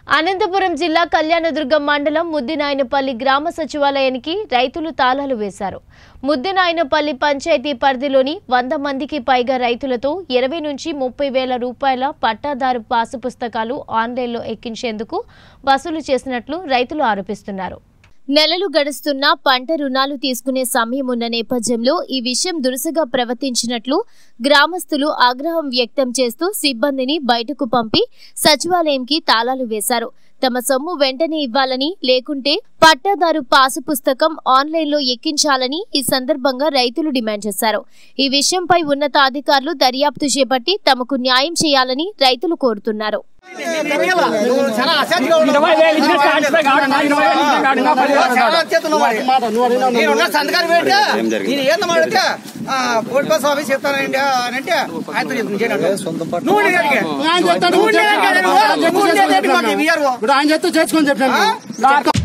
అనంతపురం జిల్లా కళ్యాణదుర్గం మండలం ముద్దినాయనపల్లి గ్రామ సచివాలయానికి రైతులు తాళాలు వేశారు ముద్దినాయనపల్లి పంచాయతీ పరిధిలోని వంద మందికి పైగా రైతులతో ఇరవై నుంచి ముప్పై వేల రూపాయల పట్టాదారు పాసు పుస్తకాలు ఆన్లైన్లో ఎక్కించేందుకు వసూలు చేసినట్లు రైతులు ఆరోపిస్తున్నారు నెలలు గడుస్తున్నా పంట రుణాలు తీసుకునే సమయం ఉన్న నేపథ్యంలో ఈ విషయం దురుసుగా ప్రవర్తించినట్లు గ్రామస్తులు ఆగ్రహం వ్యక్తం చేస్తూ సిబ్బందిని బయటకు పంపి సచివాలయంకి తాళాలు వేశారు తమ సొమ్ము వెంటనే ఇవ్వాలని లేకుంటే పట్టాదారు పాసు పుస్తకం ఆన్లైన్లో ఎక్కించాలని ఈ సందర్భంగా రైతులు డిమాండ్ చేశారు ఈ విషయంపై ఉన్నతాధికారులు దర్యాప్తు చేపట్టి తమకు న్యాయం చేయాలని రైతులు కోరుతున్నారు నువ్వు చాలా అసత్యంగా ఉన్నావు. ఇరవై వేలు ఇచ్చిన ట్రాన్స్ఫర్ కాదు నా ఇరవై వేలు ఇచ్చిన కాదు నా పది వేలు చాలా కాదు. అత్యంత ఉన్నావు. నేను ఉన్న సంతకాలు పెడితే నేను ఏందో మాడితే పోటీ బస్ ఆఫీస్ చెప్తానండి అని అంటే ఆయనతో చెప్తుంది చేయండి. నువ్వు ఉండే కాడికి. ఆయన చెప్తాడు నువ్వు ఉండే కాడికి నువ్వు. నువ్వు ఉండే కాడికి మాకు ఇవ్వరు. ఇప్పుడు ఆయన చెప్తే చేసుకొని చెప్పాను ఆ?